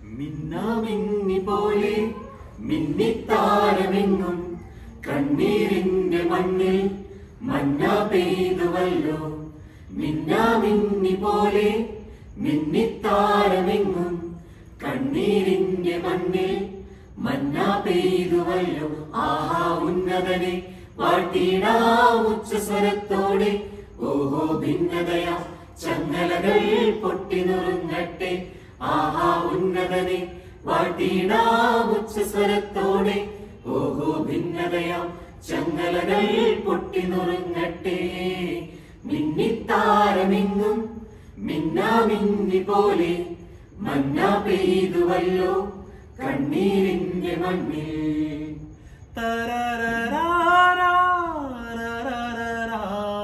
മിന്നാമിന്നി പോലെ മിന്നിത്താരമെങ്ങും കണ്ണീരിന്റെ മണ്ണിൽ മഞ്ഞ പെയ്തുവല്ലോ മിന്നാമിന്നി പോലെ മിന്നിത്താരമെങ്ങും കണ്ണീരിന്റെ മണ്ണിൽ മഞ്ഞ പെയ്തുവല്ലോ ആഹാ ഉന്നതനെ വാഴ്ത്തിയിടാം ഉച്ചസ്വരത്തോടെ ഓഹോ ഭിന്നതയാ ചങ്ങലകൾ പൊട്ടി നുറുങ്ങട്ടെ ആഹാ ഉന്നതനെ വാഴ്ത്തിയിടാം ഉച്ചസ്വരത്തോടെ ഓഹോ ഭിന്നതയാ ചങ്ങലകൾ പൊട്ടി നുറുങ്ങട്ടെ മിന്നിത്താരമെങ്ങും മിന്നാമിന്നി പോലെ മഞ്ഞ പെയ്തുവല്ലോ കണ്ണീരിന്റെ മണ്ണിൽ തരരരാരാ, രരരരാ,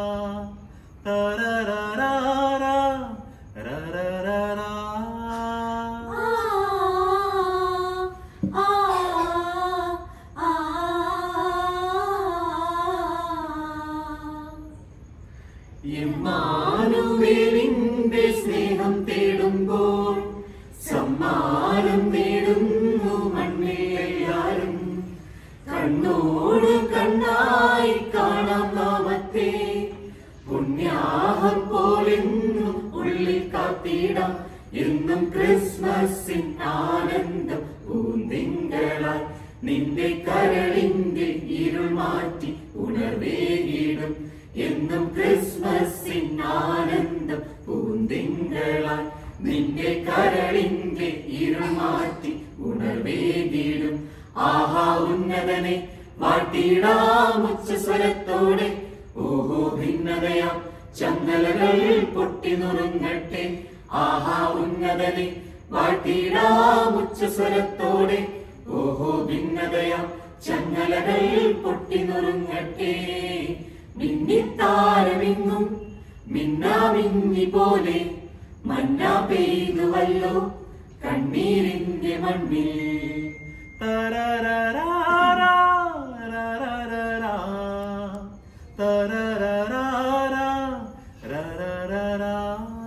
തരരരാരാ, രരരരാ. എമ്മാനുവേലിന്റെ സ്നേഹം തേടുമ്പോൾ സമ്മാനം നേടുന്നു മണ്ണിൽ എല്ലാരും കണ്ണോട് കണ്ണായി കാണാം നാമത്തെ പുണ്യാഹം പോലെന്നും ഉള്ളിൽ കാത്തിടാം എന്നും ക്രിസ്മസിൻ ആനന്ദം പൂന്തിങ്കളായി നിന്റെ കരളിന്റെ ഇരുൾ മാറ്റി ഉണർവേകിടും എന്നും ക്രിസ്മസിൻ ആനന്ദം പൂന്തിങ്കളായി നിന്റെ കരളിന്റെ ഇരുൾ മാറ്റി ഉണർവേകിടും ആഹാ ഉന്നതനെ വാട്ടിയിടാം ഉച്ചസ്വരത്തോടെ ഓഹോ ഭിന്നതയാം ചങ്ങലകൾ പൊട്ടി നുറുങ്ങട്ടെ ആഹാ ഉന്നതനെ വാട്ടിയിടാം ഉച്ചസ്വരത്തോടെ ഓഹോ ഭിന്നതയാം ചങ്ങലകൾ പൊട്ടി നുറുങ്ങട്ടെ മിന്നിത്താരമിങ്ങും മിന്നാമിന്നി പോലെ മഞ്ഞ പെയ്തുവല്ലോ കണ്ണീരിന്റെ മണ്ണിൽ തരരരാരാ, രരരരാ, തരരരാരാ, രരരരാ.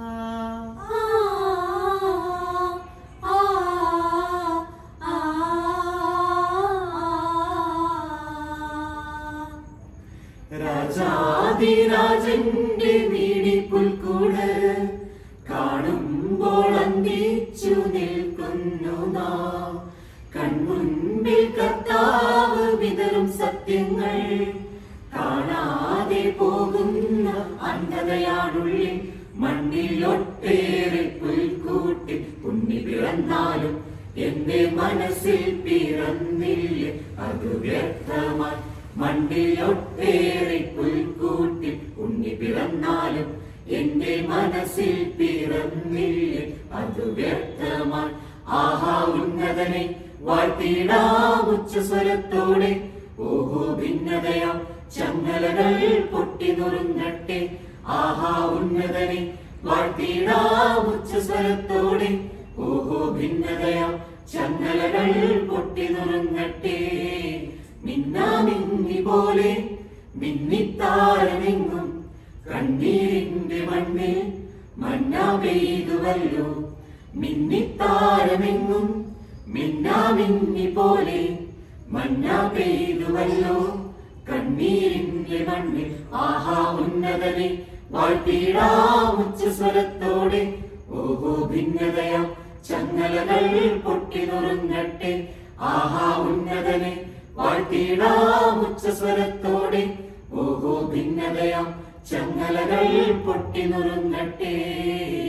രാജാതിരാജന്റെ വീടിപ്പുൽക്കൂട് കാണുമ്പോൾ അന്തിച്ചു നിൽക്കുന്നു നാം കൺമുൻപിൽ കർത്താവ് വിതറും സത്യങ്ങൾ കാണാതെ പോകുന്ന അന്ധതയാണുള്ളിൽ മണ്ണിൽ ഒട്ടേറെ പുൽക്കൂട്ടിൽ ഉണ്ണി പിറന്നാലും എന്റെ മനസ്സിൽ പിറന്നില്ലേ അത് വ്യർത്ഥമായി മണ്ണിൽ ഒട്ടേറെ പുൽക്കൂട്ടിൽ ഉണ്ണി പിറന്നാലും എന്റെ മനസ്സിൽ പിറന്നില്ലേ അത് വ്യർത്ഥമായി ആഹാ ഉന്നതനെ വാഴ്ത്തിയിടാം ഉച്ചസ്വരത്തോടെ ഓഹോ ഭിന്നതയാം ചങ്ങലകൾ പൊട്ടി നുറുങ്ങട്ടെ ആഹാ ഉന്നതനെ വാഴ്ത്തിയിടാം ഉച്ചസ്വരത്തോടെ ഓഹോ ഭിന്നതയാം ചങ്ങലകൾ പൊട്ടി നുറുങ്ങട്ടെ മിന്നാമിന്നി പോലെ മിന്നിത്താരമെങ്ങും കണ്ണീരിന്റെ മണ്ണിൽ മഞ്ഞ പെയ്തുവല്ലോ മിന്നിത്താരമെങ്ങും മിന്നാമിന്നി പോലെ മഞ്ഞ പെയ്തുവല്ലോ കണ്ണീരിന്റെ മണ്ണിൽ ആഹാ ഉന്നതനെ വാഴ്ത്തിയിടാം ഉച്ചസ്വരത്തോടെ ഓഹോ ഭിന്നതയാം ചങ്ങലകൾ പൊട്ടി നുറുങ്ങട്ടെ ആഹാ ഉന്നതനെ വാഴ്ത്തിയിടാം ഉച്ചസ്വരത്തോടെ ഓഹോ ഭിന്നതയാം ചങ്ങലകൾ പൊട്ടി നുറുങ്ങട്ടെ